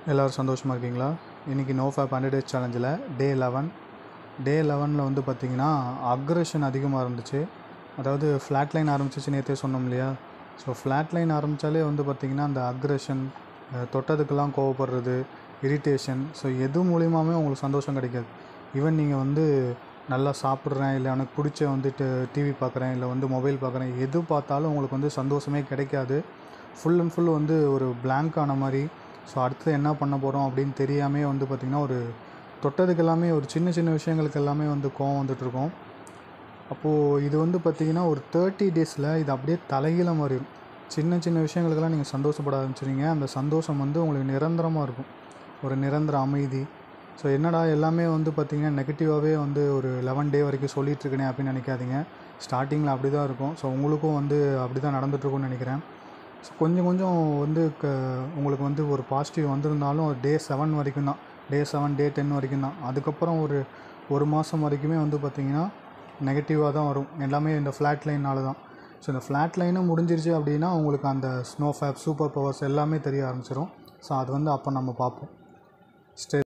எல்லோரும் சந்தோஷமாக இருக்கீங்களா இன்றைக்கி நோ ஃபேப் ஹண்ட்ரட் டேஸ் சேலஞ்சில் டே லெவன் டே லெவனில் வந்து பார்த்திங்கன்னா அக்ரஷன் அதிகமாக இருந்துச்சு அதாவது ஃப்ளாட் லைன் ஆரம்பிச்சிச்சு நேற்றே சொன்னோம் இல்லையா ஸோ ஃப்ளாட் லைன் ஆரம்பித்தாலே வந்து பார்த்திங்கன்னா அந்த அக்ரஷன் தொட்டதுக்கெல்லாம் கோவப்படுறது இரிட்டேஷன் ஸோ எது மூலியமாகவே உங்களுக்கு சந்தோஷம் கிடைக்காது ஈவன் நீங்கள் வந்து நல்லா சாப்பிட்றேன் இல்லை எனக்கு பிடிச்ச வந்துட்டு டிவி பார்க்குறேன் இல்லை வந்து மொபைல் பார்க்குறேன் எது பார்த்தாலும் உங்களுக்கு வந்து சந்தோஷமே கிடைக்காது ஃபுல் அண்ட் ஃபுல் வந்து ஒரு blank ஆன மாதிரி ஸோ அடுத்து என்ன பண்ண போகிறோம் அப்படின்னு தெரியாமே வந்து பார்த்திங்கன்னா ஒரு தொட்டதுக்கு எல்லாமே ஒரு சின்ன சின்ன விஷயங்களுக்கு எல்லாமே வந்து கோவம் வந்துட்டுருக்கோம் அப்போது இது வந்து பார்த்திங்கன்னா ஒரு தேர்ட்டி டேஸில் இது அப்படியே தலைகீழ மாறிடும் சின்ன சின்ன விஷயங்களுக்கெல்லாம் நீங்கள் சந்தோஷப்பட ஆரம்பிச்சிருங்க அந்த சந்தோஷம் வந்து உங்களுக்கு நிரந்தரமாக இருக்கும் ஒரு நிரந்தர அமைதி ஸோ என்னடா எல்லாமே வந்து பார்த்திங்கன்னா நெகட்டிவாகவே வந்து ஒரு லெவன் டே வரைக்கும் சொல்லிட்டு இருக்கனே அப்படின்னு நினைக்காதீங்க ஸ்டார்டிங்கில் அப்படி தான் இருக்கும் ஸோ உங்களுக்கும் வந்து அப்படி தான் நடந்துகிட்ருக்கும்னு நினைக்கிறேன் ஸோ கொஞ்சம் கொஞ்சம் வந்து க உங்களுக்கு வந்து ஒரு பாசிட்டிவ் வந்திருந்தாலும் டே செவன் வரைக்கும் தான் டே செவன் டே டென் வரைக்கும் தான் அதுக்கப்புறம் ஒரு ஒரு மாதம் வரைக்குமே வந்து பார்த்திங்கன்னா நெகட்டிவாக தான் வரும் எல்லாமே இந்த ஃப்ளாட் லைனால் தான் ஸோ இந்த ஃப்ளாட் லைனும் முடிஞ்சிருச்சு அப்படின்னா உங்களுக்கு அந்த ஸ்னோ ஃபேப் சூப்பர் பவர்ஸ் எல்லாமே தெரிய ஆரம்பிச்சிடும் ஸோ அது வந்து அப்போ நம்ம பார்ப்போம் ஸ்டே